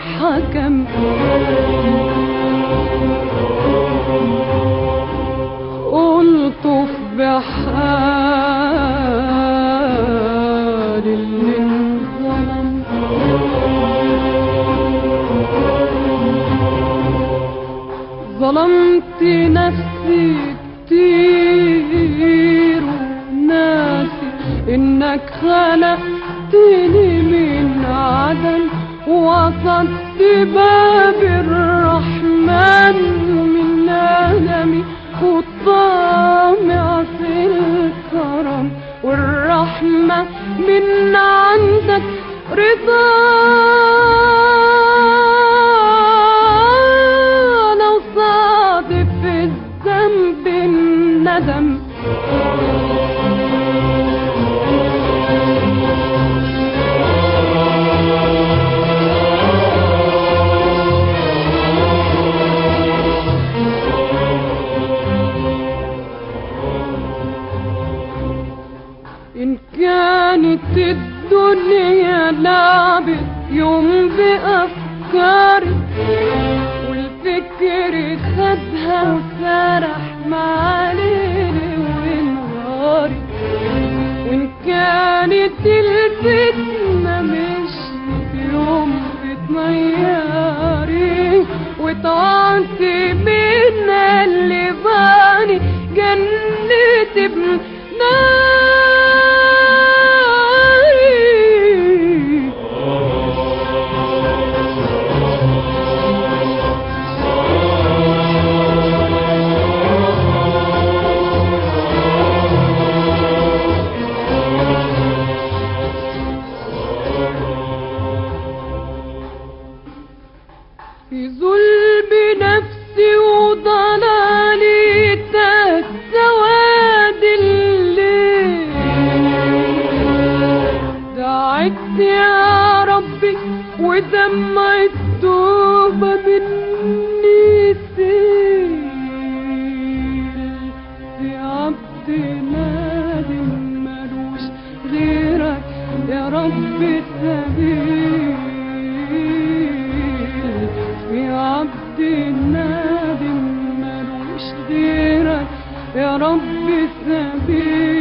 حكم ألطف بحال اللي انظلم ظلمت نفسي كتير وناسي انك خلقتني من عدم وصدت باب الرحمن من ندمي والطامع في الكرم والرحمة من عندك رضا لو صادف الذنب الندم إن كانت الدنيا لعبت يوم بأفكاري والفكر خدها وسرح مع ليلي ونهاري وإن كانت الفتنة مشيت يوم بتمياري وطعنت بينا اللي باني جنة ابن ناري في ظلم نفسي وضلالي تحت سواد الليل دعيت يا ربي ودمع التوبة مني سيل في عبد نادم ملوش غيرك يا رب سبيل في عبد نادم ملوش غيرك يا رب سبيل